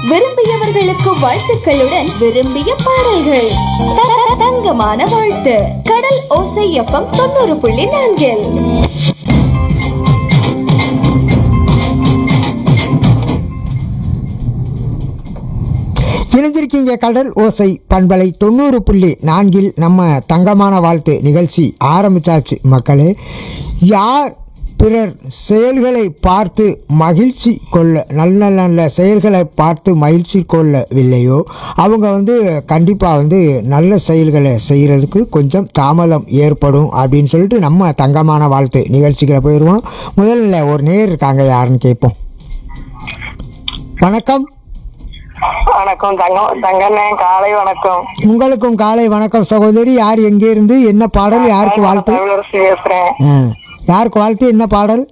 விரும்பியவர்களுக்கு வாழ்த்துக்களுடன் விரும்பிய பாடல்கள் த- த- தங்கமான வாழ்த்து கடல் ஓசை எஃப்எம் தொண்ணூறு புள்ளி நான்கில் இணைஞ்சிருக்கீங்க கடல் ஓசை பண்பலை தொண்ணூறு புள்ளி நான்கில் நம்ம தங்கமான வாழ்த்து நிகழ்ச்சி ஆரம்பிச்சாச்சு மக்களே யார் பிறர் செயல்களை பார்த்து மகிழ்ச்சி கொள்ள நல்ல நல்ல செயல்களை பார்த்து மகிழ்ச்சி கொள்ளவில்லையோ அவங்க வந்து கண்டிப்பாக வந்து நல்ல செயல்களை செய்கிறதுக்கு கொஞ்சம் தாமதம் ஏற்படும் அப்படின்னு சொல்லிட்டு நம்ம தங்கமான வாழ்த்து நிகழ்ச்சிகளை போயிடுவோம் முதல்ல ஒரு நேர் இருக்காங்க யாருன்னு கேட்போம் வணக்கம் வணக்கம் தங்கம் தங்கண்ணே காலை வணக்கம் உங்களுக்கும் காலை வணக்கம் சகோதரி யார் எங்கே இருந்து என்ன பாடல் யாருக்கு வாழ்த்து தமிழரசி பேசுறேன் ஆ, யாருக்கு வாழ்த்து என்ன பாடல்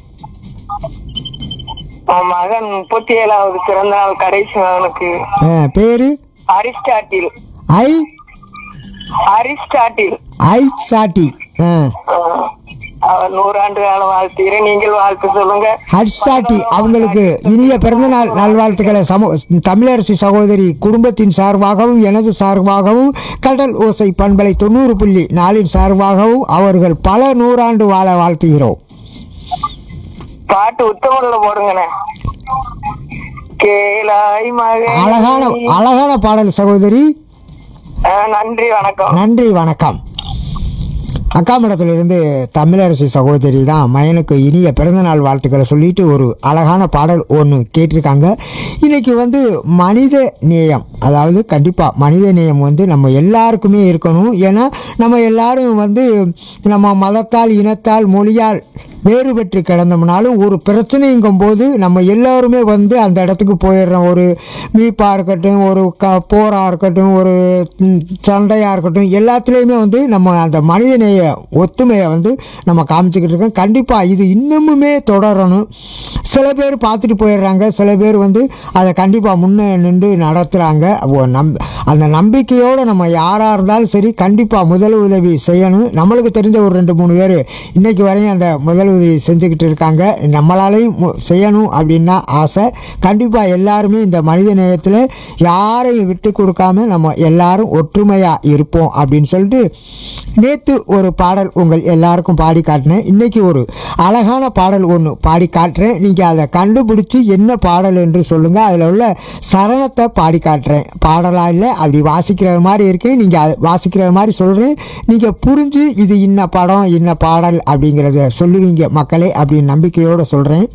உன் மகன் முப்பத்தி ஏழாவது பிறந்த நாள் கடைசி மகனுக்கு ஆ, பேரு அரிஸ்டாட்டில் ஐ அரிஸ்டாட்டில் ஐ சாட்டி ஆ, ஆஹ், அவர் நூறாண்டு காலம் வாழ்த்துகிறேன் நீங்கள் வாழ்த்து சொல்லுங்க ஹர்ஷாட்டி அவங்களுக்கு இனிய பிறந்தநாள் நல்வாழ்த்துக்களை சமூ தமிழரசி சகோதரி குடும்பத்தின் சார்பாகவும் எனது சார்பாகவும் கடல் ஓசை பண்பலை தொண்ணூறு புள்ளி நாலின் சார்பாகவும் அவர்கள் பல நூறாண்டு வாழ வாழ்த்துகிறோம் பாட்டு உத்தமர்ல போடுங்கண்ணே கேளாய் மகன் அழகான அழகான பாடல் சகோதரி நன்றி வணக்கம் நன்றி வணக்கம் அக்காமடத்திலிருந்து தமிழரசி சகோதரி தான் மயனுக்கு இனிய பிறந்தநாள் வாழ்த்துக்களை சொல்லிட்டு ஒரு அழகான பாடல் ஒன்று கேட்டிருக்காங்க இன்னைக்கு வந்து மனித நேயம் அதாவது கண்டிப்பாக மனித நேயம் வந்து நம்ம எல்லாருக்குமே இருக்கணும் ஏன்னா நம்ம எல்லாரும் வந்து நம்ம மதத்தால் இனத்தால் மொழியால் வேறுபட்டு கிடந்தோம்னாலும் ஒரு பிரச்சனைங்கும் போது நம்ம எல்லாருமே வந்து அந்த இடத்துக்கு போயிடுறோம் ஒரு மீட்பாக இருக்கட்டும் ஒரு க போராக இருக்கட்டும் ஒரு ம், சண்டையாக இருக்கட்டும் எல்லாத்துலேயுமே வந்து நம்ம அந்த மனிதநேய ஒத்துமையை வந்து நம்ம காமிச்சிக்கிட்டு இருக்கோம் கண்டிப்பாக இது இன்னமுமே தொடரணும் சில பேர் பார்த்துட்டு போயிடுறாங்க சில பேர் வந்து அதை கண்டிப்பாக முன்னே நின்று நடத்துகிறாங்க நம் அந்த நம்பிக்கையோடு நம்ம யாராக இருந்தாலும் சரி கண்டிப்பாக முதல் உதவி செய்யணும் நம்மளுக்கு தெரிஞ்ச ஒரு ரெண்டு மூணு பேர் இன்னைக்கு வரையும் அந்த முதல் உதவி செஞ்சுக்கிட்டு இருக்காங்க நம்மளாலையும் மு- செய்யணும் அப்படின்னா ஆசை கண்டிப்பாக எல்லாருமே இந்த மனித நேயத்தில் யாரையும் விட்டு கொடுக்காம நம்ம எல்லாரும் ஒற்றுமையாக இருப்போம் அப்படின்னு சொல்லிட்டு நேற்று ஒரு பாடல் உங்கள் எல்லாருக்கும் பாடி காட்டினேன் இன்னைக்கு ஒரு அழகான பாடல் ஒன்று பாடி காட்டுறேன் நீங்கள் அதை கண்டுபிடிச்சி என்ன பாடல் என்று சொல்லுங்கள் அதில் உள்ள சரணத்தை பாடி காட்டுறேன் பாடலாக இல்லை அப்படி வாசிக்கிற மாதிரி இருக்கு நீங்கள் அதை வாசிக்கிற மாதிரி சொல்கிறேன் நீங்கள் புரிஞ்சு இது இன்ன படம் இன்ன பாடல் அப்படிங்கிறத சொல்லுவீங்க மக்களே அப்படின்னு நம்பிக்கையோடு சொல்கிறேன்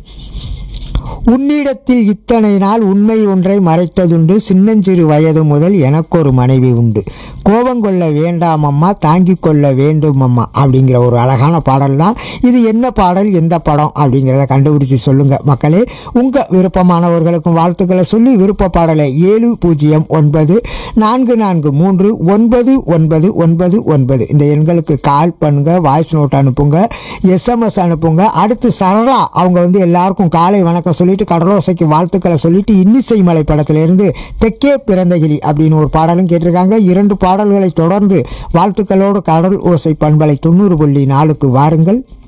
உன்னிடத்தில் இத்தனை நாள் உண்மை ஒன்றை மறைத்ததுண்டு சின்னஞ்சிறு வயது முதல் எனக்கொரு மனைவி உண்டு கோபம் கொள்ள வேண்டாம் அம்மா தாங்கிக் கொள்ள வேண்டும் அம்மா அப்படிங்கிற ஒரு அழகான பாடல் தான் இது என்ன பாடல் எந்த படம் அப்படிங்கிறத கண்டுபிடிச்சு சொல்லுங்க மக்களே உங்க விருப்பமானவர்களுக்கும் வாழ்த்துக்களை சொல்லி விருப்ப பாடலை ஏழு பூஜ்ஜியம் ஒன்பது நான்கு நான்கு மூன்று ஒன்பது ஒன்பது ஒன்பது ஒன்பது இந்த எண்களுக்கு கால் பண்ணுங்க வாய்ஸ் நோட் அனுப்புங்க எஸ்எம்எஸ் அனுப்புங்க அடுத்து சரளா அவங்க வந்து எல்லாருக்கும் காலை வணக்கம் சொல்லிட்டு கடலோசைக்கு வாழ்த்துக்களை சொல்லிட்டு இன்னிசை மலை படத்திலிருந்து தெக்கே பிறந்தகிளி அப்படின்னு ஒரு பாடலும் கேட்டிருக்காங்க இரண்டு பாடல்களை தொடர்ந்து வாழ்த்துக்களோடு கடல் ஓசை பண்பலை தொண்ணூறு புள்ளி நாலுக்கு வாருங்கள்